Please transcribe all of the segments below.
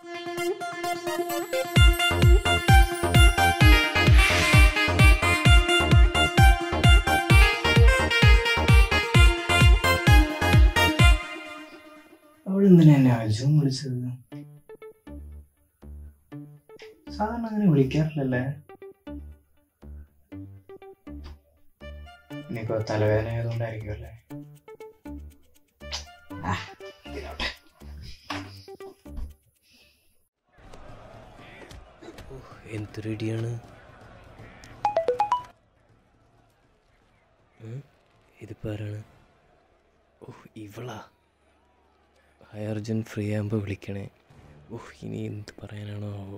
അവൾ എന്തിനാ എന്നെ അജും വിളിച്ചത് സാധാരണ അങ്ങനെ വിളിക്കാറില്ലല്ലേ ഇനിയിപ്പോ തലവേദന ആയതുകൊണ്ടായിരിക്കും അല്ലേ ആ, ഇതിനോട്ടെ. എന്തൊരിടിയാണ് ഇതിപ്പോ ആരാണ് ഓ ഇവളാ ഹായ് അർജുൻ ഫ്രീ ആകുമ്പോൾ വിളിക്കണേ ഓഹ് ഇനി എന്ത് പറയാനാണോ ആവോ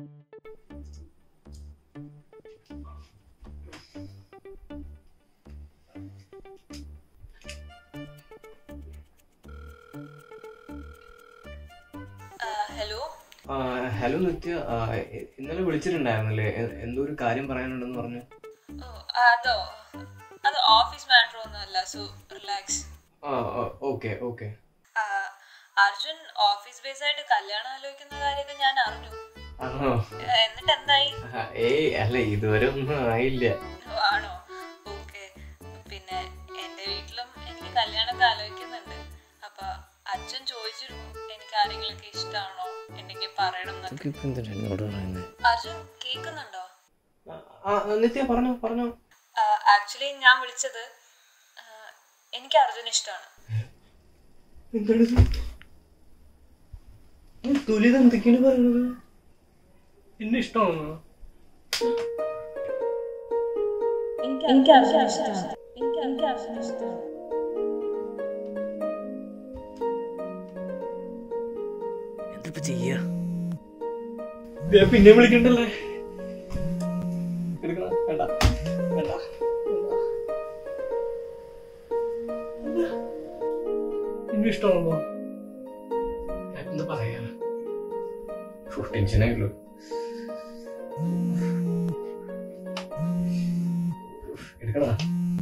ഹലോ ആ, ഹലോ നിത്യ ആ, ഇ- ഇന്നലെ വിളിച്ചിട്ടുണ്ടായിരുന്നല്ലേ എ- എന്തോ ഒരു കാര്യം പറയാനുണ്ടെന്ന് പറഞ്ഞു ഓ അതോ അത് ഓഫീസ് മാറ്റർ ഒന്നുമല്ല സോ റിലാക്സ് ആ okay okay Arjun office base ആയിട്ട് കല്യാണം ആലോചിക്കുന്ന കാര്യമൊക്കെ ഞാൻ അറിഞ്ഞു ആണോ ആ, എന്നിട്ട് എന്തായി ആ, ഏയ് അല്ല ഇതുവരെ ഒന്നും ആയില്ല ഓ, ആണോ ഓക്കെ പിന്നെ എൻ്റെ വീട്ടിലും എനിക്ക് കല്യാണമൊക്കെ ആലോചിക്കുന്നുണ്ട് അപ്പൊ അച്ഛൻ ചോദിച്ചിരുന്നു എനിക്ക് ആരെങ്കിലൊക്കെ ഇഷ്ടമാണോ ഉണ്ടെങ്കിൽ പറയണം എന്നൊക്കെ ഇപ്പൊ എന്തിനാ എന്നോട് പറയുന്നത് അർജുൻ കേൾക്കുന്നുണ്ടോ ആ, ആ, നിത്യ പറഞ്ഞോ പറഞ്ഞോ ആക്ച്വലി ഞാൻ വിളിച്ചത് ആ, എനിക്ക് അർജുൻ ഇഷ്ടമാണ് തുലിത് എന്തൊക്കെയാണ് പറയുന്നത് എന്നെ ഇഷ്ടമാണോ എനിക്ക് അർജുൻ ഇഷ്ടമാണ് എനിക്ക് എനിക്ക് അർജുൻ ഇഷ്ടമാണ് എന്തിപ്പോ ചെയ്യാ പിന്നെ വിളിക്കണ്ടല്ലേ എടുക്കണം വേണ്ട വേണ്ട എന്നെ ഇഷ്ടമാണോ എന്താ പറയാ ടെൻഷനായിട്ടുള്ളൂ എടുക്കടാ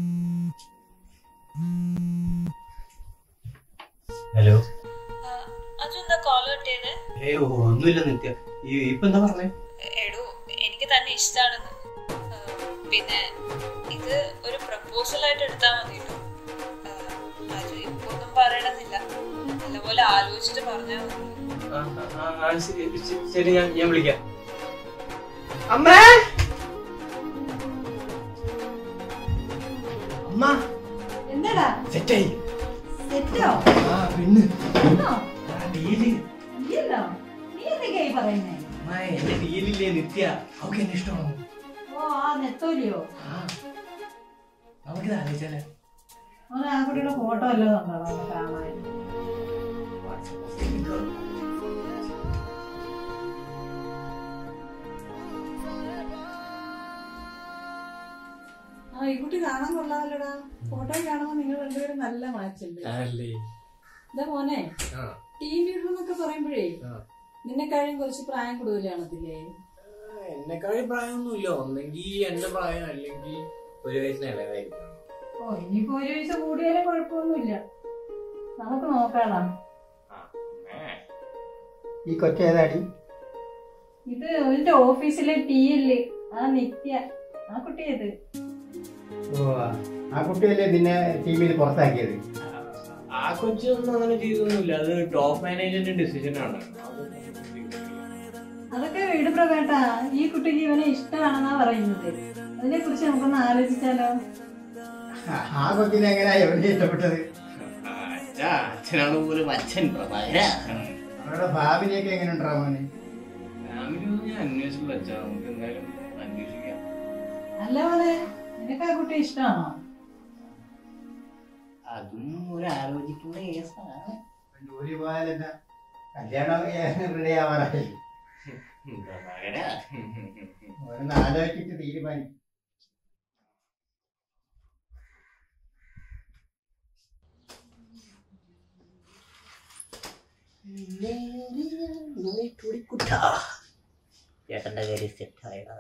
ഹലോ അർജുൻ എന്താ കോൾ കിട്ടിയത് ഏ ഓ ഒന്നുമില്ല നിത്യ ഈ ഇപ്പൊ എന്താ പറഞ്ഞേ എടോ എനിക്ക് തന്നെ ഇഷ്ടമാണെന്ന് ആ, പിന്നെ ഇത് ഒരു പ്രപ്പോസൽ ആയിട്ട് എടുത്താൽ മതി കേട്ടോ ആ, അത് ഇപ്പൊ ഒന്നും പറയണമെന്നില്ല നല്ലപോലെ ആലോചിച്ചിട്ട് പറഞ്ഞാൽ മതി ആ, ആ, ആ, ശരി, ശരി, ശരി ഞാൻ ഞാൻ വിളിക്കാം അമ്മേ അമ്മ എന്താടാ സെറ്റായി സെറ്റോ ആ പെണ്ണ് ആണോ? ആ ഡീല് നീയല്ലോ നീ എന്തൊക്കെയായി പറയുന്നേ അമ്മ എന്റെ ഡീലില്ലേ നിത്യ അവൾക്ക് എന്നെ ഇഷ്ടമാണോ ഓ ആ നെത്തോലിയോ ആ നമുക്കിത് ആലോചിച്ചാലേ അവന് ആ കുട്ടിയുടെ ഫോട്ടോ വല്ലതും ഉണ്ടോ ഒന്ന് കാണാൻ ആ ഈ കുട്ടി കാണാൻ കൊള്ളാമല്ലോടാ ഫോട്ടോ കാണുമ്പോൾ നിങ്ങൾ രണ്ടുപേരും നല്ല മാച്ചുണ്ട് ആണല്ലേ ഇതാ മോനെ ആ ടീം ലീഡർ എന്നൊക്കെ പറയുമ്പോഴേ ആ. നിന്നെക്കാളും കുറച്ച് പ്രായം കൂടുതൽ കാണത്തില്ലേ എന്നെക്കാളും പ്രായമൊന്നുമില്ല ഒന്നെങ്കിൽ എന്റെ പ്രായം അല്ലെങ്കിൽ ഒരു വയസ്സിന് ഇളയതായിരിക്കും ഓ ഇനിയിപ്പോ ഒരു വയസ്സ് കൂടിയാലും കുഴപ്പമൊന്നുമില്ല നമുക്ക് നോക്കാടാ ഈ കൊച്ചേതാടി ഇത് എന്റെ ഓഫീസിലെ ടി എല് ആ നിത്യ ആ കുട്ടി ഇത് ഓ ആ കുട്ടിയല്ലേ പിന്നെ ടീമിൽ പുറത്താക്കിയത് ആ കൊച്ചൊന്നും അങ്ങനെ ചെയ്തൊന്നുമില്ല അത് ടോപ്പ് മാനേജ്മെന്റ് ഡിസിഷൻ ആണ് അതൊക്കെ വീട് പ്രവേട്ടാ ഈ കുട്ടിക്ക് ഇവനെ ഇഷ്ടമാണെന്നാ പറയുന്നത് അതിനെ കുറിച്ച് നമുക്കൊന്ന് ആലോചിച്ചാലോ ആ കൊച്ചിനെ എങ്ങനെയാ എവിടെ ഇഷ്ടപ്പെട്ടത് അച്ഛാ അച്ഛനാണ് പോലും അച്ഛൻ പ്രഭാകര അവരുടെ ഭാവിനെയൊക്കെ എങ്ങനെ ഉണ്ടാ മോനെ ഫാമിലിയൊന്നും ഞാൻ അന്വേഷിച്ചില്ല അച്ഛാ നമുക്ക് എന്തായാലും അന്വേഷിക്കാം അല്ല മോനെ നിനക്ക് ആ കുട്ടി ഇഷ്ടമാണോ അതും ഒരു ആലോചിക്കുന്ന കേസാണ് ജോലി പോയാലെന്താ കല്യാണം റെഡി ആവാറായി പ്രഭാകര ഒന്ന് ആലോചിച്ചിട്ട് തീരുമാനിക്കും ചേട്ടന്റെ കാര്യം സെറ്റായടാ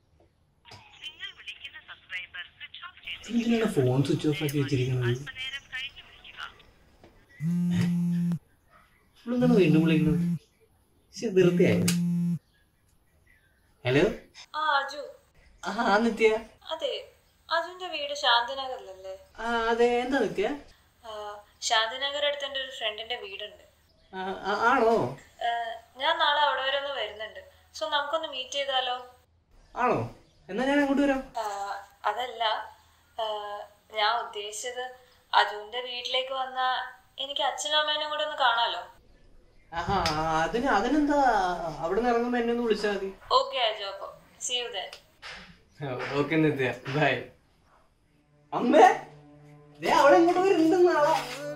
എന്തിനാണ് ഫോൺ സ്വിച്ച് ഓഫ് ആക്കി വെച്ചിരിക്കുന്നത് എന്താണ് വീണ്ടും വിളിക്കുന്നത് പക്ഷെ ധൃതിയായി ഹലോ ആ അജു ആ നിത്യ അതെ അജുന്റെ വീട് ശാന്തിനഗറിലല്ലേ ആ അതെ എന്താ നിത്യ ആ, ശാന്തിനഗർ അടുത്ത് എൻ്റെ ഒരു ഫ്രണ്ടിന്റെ വീടുണ്ട് ആ, ആ, ആണോ ആ, ഞാൻ നാളെ അവിടെ വരെ ഒന്ന് വരുന്നുണ്ട് സോ നമുക്കൊന്ന് മീറ്റ് ചെയ്താലോ ആണോ എന്നാ ഞാൻ അങ്ങോട്ട് വരാം ആ, അതല്ല ആ, ഞാൻ ഉദ്ദേശിച്ചത് അജുവിന്റെ വീട്ടിലേക്ക് വന്ന എനിക്ക് അച്ഛനും അമ്മേനും കൂടെ ഒന്ന് കാണാലോ ആഹാ അതിന് അതിനെന്താ അവിടെ നിന്ന് ഇറങ്ങുമ്പോ എന്നെ ഒന്ന് വിളിച്ചാൽ മതി ഓക്കെ അജു അപ്പൊ see you then okay Nithya bye അമ്മേ ദേ അവളെ ഇങ്ങോട്ട് വരുന്നുണ്ടെന്ന് നാളെ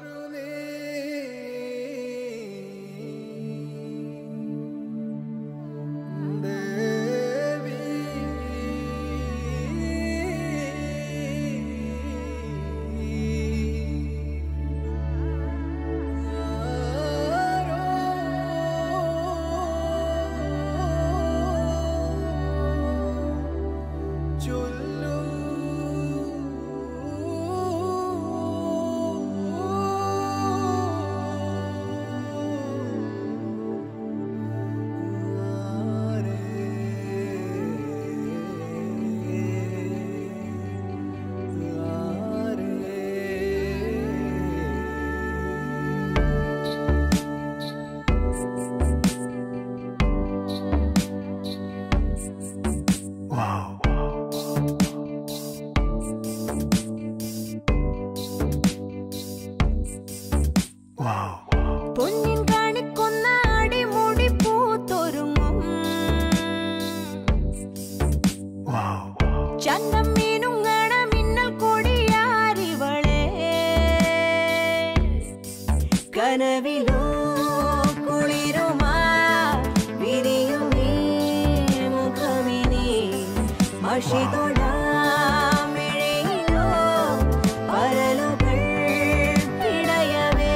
പൊന്നിൻ കാണിക്കൊന്ന അടിമുടി പൂത്തൊരുങ്ങും ചന്തം മീനുങ്ങണ മിന്നൽ കൊടിയാരിവളെ കനവിലോ കുളിരുമാ വിരിയും നീ മുഖമിനി മഷി തൊടാമിഴയിലോ പരലുകൾ ഇടയവേ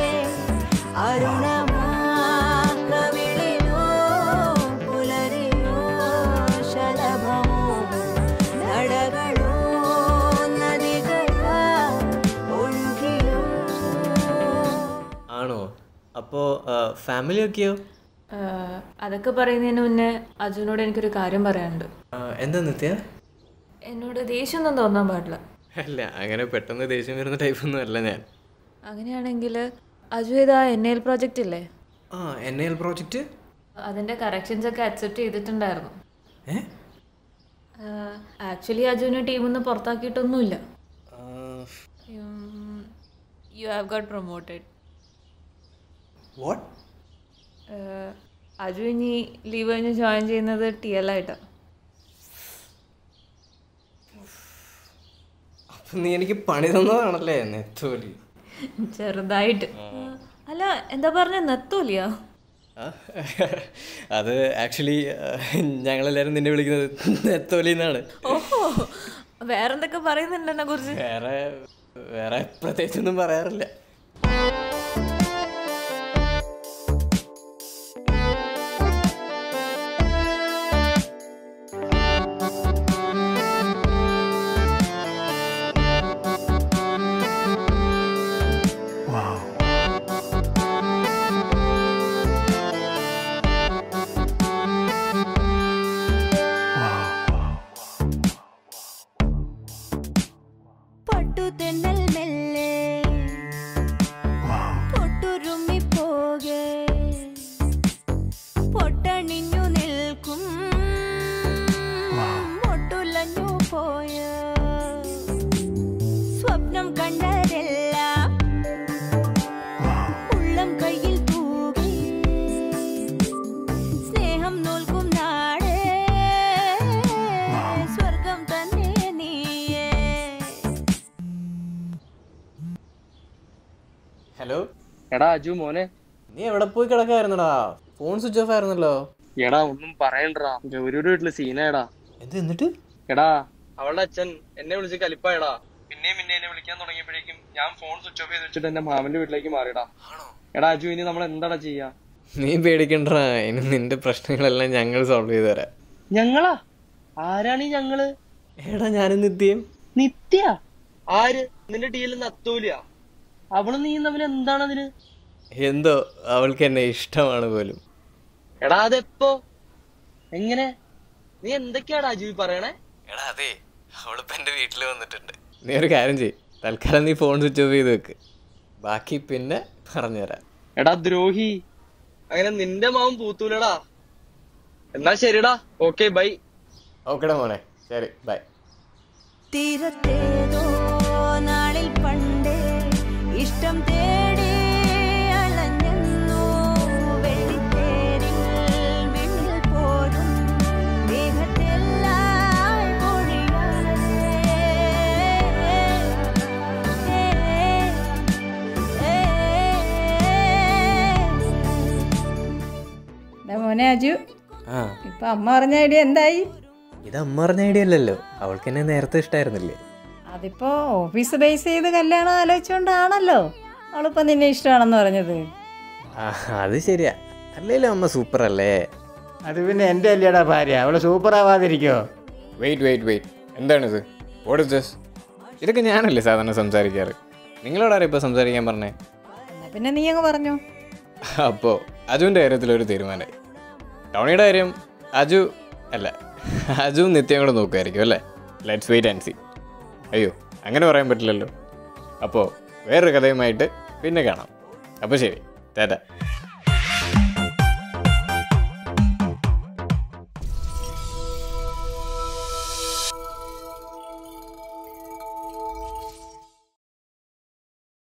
അരുണമാക്കവിളിലോ പുലരിയോ ശലഭമോ നടകളോ നദികളാ ഒഴുകിയോ ആണോ അപ്പോൾ ഫാമിലി ഒക്കെയോ അതൊക്കെ പറയുന്നതിന് മുന്നേ അജുനോട് എനിക്കൊരു കാര്യം പറയാനുണ്ട് ആ, എന്താ നിത്യ എന്നോട് ദേഷ്യമൊന്നും തോന്നാൻ പാടില്ല അല്ല അങ്ങനെ പെട്ടെന്ന് ദേഷ്യം വരുന്ന ടൈപ്പൊന്നും അല്ല ഞാൻ അങ്ങനെയാണെങ്കിൽ അജു ഇതാ എൻ എൽ പ്രോജക്റ്റ് ഇല്ലേ ആ എൻ എൽ പ്രോജക്റ്റ് അതിൻ്റെ കറക്ഷൻസ് ഒക്കെ അക്സെപ്റ്റ് ചെയ്തിട്ടുണ്ടായിരുന്നു ഏ ആക്ച്വലി അജുവിനെ ടീമിൽ നിന്ന് പുറത്താക്കിയിട്ടൊന്നുമില്ല ആ, you have got promoted what Aju ഇനി ലീവ് കഴിഞ്ഞ് ജോയിൻ ചെയ്യുന്നത് ടി എൽ ആയിട്ടാണ് അപ്പം നീ എനിക്ക് പണി തന്നതാണല്ലേ നെത്തോലി ചെറുതായിട്ട് അല്ല എന്താ പറഞ്ഞ നെത്തോലിയാ ആ, അത് ആക്ച്വലി ഞങ്ങളെല്ലാവരും നിന്നെ വിളിക്കുന്നത് നെത്തോലി എന്നാണ് ഓഹോ വേറെന്തൊക്കെ പറയുന്നുണ്ട് എന്നെ കുറിച്ച് വേറെ വേറെ പ്രത്യേകിച്ചൊന്നും പറയാറില്ല പട്ടു തെന്നൽ മെല്ലെ പൊട്ടുരുമ്മി പോകെ പൊട്ടണിഞ്ഞു നിൽക്കും ഒട്ടുലഞ്ഞു പോയ സ്വപ്നം കണ്ടതെല്ലാം ഉള്ളം കയ്യിൽ തൂകി സ്നേഹം നോൽക്കും നാടേ സ്വർഗം തന്നെ നീയേ ഹലോ എടാ അജു മോനെ നീ എവിടെ പോയി കിടക്കായിരുന്നടാ ഫോൺ സ്വിച്ച് ഓഫ് ആയിരുന്നല്ലോ എടാ ഒന്നും പറയണ്ടടാ ഗൗരിയുടെ വീട്ടില് സീനയടാ എന്ത് എന്നിട്ട് എടാ അവളുടെ അച്ഛൻ എന്നെ വിളിച്ച് കലിപ്പായടാ പിന്നെയും പിന്നെ എന്നെ വിളിക്കാൻ തുടങ്ങിയപ്പോഴേക്കും ഞാൻ ഫോൺ സ്വിച്ച് ഓഫ് ചെയ്ത് വെച്ചിട്ട് എന്റെ മാമന്റെ വീട്ടിലേക്ക് മാറിയടാ എടാ അജു ഇനി നമ്മൾ എന്താടാ ചെയ്യാ നീ പേടിക്കണ്ടടാ ഇനി നിന്റെ പ്രശ്നങ്ങളെല്ലാം ഞങ്ങൾ സോൾവ് ചെയ്തു തരാം ഞങ്ങളാ ആരാണ് ഈ ഞങ്ങള് എടാ ഞാനും നിത്യം നിത്യ ആര് നിന്റെ ടീലിൽ നത്തൂലിയ അവള് നീ തമ്മിൽ എന്താണ് അതിന് എന്തോ അവൾക്ക് എന്നെ ഇഷ്ടമാണ് പോലും എടാ അതെപ്പോ എങ്ങനെ നീ എന്തൊക്കെയാടാ അജു ഈ പറയണേ എടാ അതെ അവളിപ്പോൾ എൻ്റെ വീട്ടിൽ വന്നിട്ടുണ്ട് നീ ഒരു കാര്യം ചെയ്യ് തൽക്കാലം നീ ഫോൺ സ്വിച്ച് ഓഫ് ചെയ്ത് വെക്ക് ബാക്കി പിന്നെ പറഞ്ഞുതരാം എടാ ദ്രോഹി അങ്ങനെ നിന്റെ മാവും പൂത്തൂലടാ എന്നാ ശരിടാ ഓക്കെ ബൈ ഓക്കെടാ മോനെ ശരി ബൈ തീരത്തേതോ നാളിൽ പണ്ടേ ഇഷ്ടം തേടി അലഞ്ഞെന്നു വെള്ളിത്തേരിൽ വിണ്ണിൽ പോലും മേഘത്തെല്ലാം പൊഴിയാതെ എടാ മോനെ അജു ആ ഇപ്പൊ അമ്മ പറഞ്ഞ ഐഡിയ എന്തായി ഇത് അമ്മ പറഞ്ഞ ഐഡിയ അല്ലല്ലോ അവൾക്ക് എന്നെ നേരത്തെ ഇഷ്ടമായിരുന്നില്ലേ അതിപ്പോ ഓഫീസ് ബേസ് ചെയ്ത് കല്യാണം ആലോചിച്ചുകൊണ്ടാണല്ലോ അവളിപ്പോ നിന്നെ ഇഷ്ടമാണെന്ന് പറഞ്ഞത് ആ അത് ശരിയാ അല്ലേലും അമ്മ സൂപ്പർ അല്ലേ അത് പിന്നെ എൻ്റെ അല്ലേടാ ഭാര്യ അവള് സൂപ്പർ ആവാതിരിക്കോ വെയിറ്റ് വെയിറ്റ് വെയിറ്റ് എന്താണിത് വാട്ട് ഇസ് ദിസ് ഇതൊക്കെ ഞാനല്ലേ സാധാരണ സംസാരിക്കാറ് നിങ്ങളോടാരും ഇപ്പോൾ സംസാരിക്കാൻ പറഞ്ഞേ എന്നാ പിന്നെ നീ അങ്ങ് പറഞ്ഞോ അപ്പോൾ അജുവിൻ്റെ കാര്യത്തിലൊരു തീരുമാനമായി ടോണിയുടെ കാര്യം അജു അല്ല അജുവും നിത്യം കൂടെ നോക്കുമായിരിക്കും അല്ലേ ലെറ്റ്സ് വെയിറ്റ് ആൻഡ് സി അയ്യോ അങ്ങനെ പറയാൻ പറ്റില്ലല്ലോ അപ്പോൾ വേറൊരു കഥയുമായിട്ട് പിന്നെ കാണാം അപ്പോൾ ശരി ടാറ്റ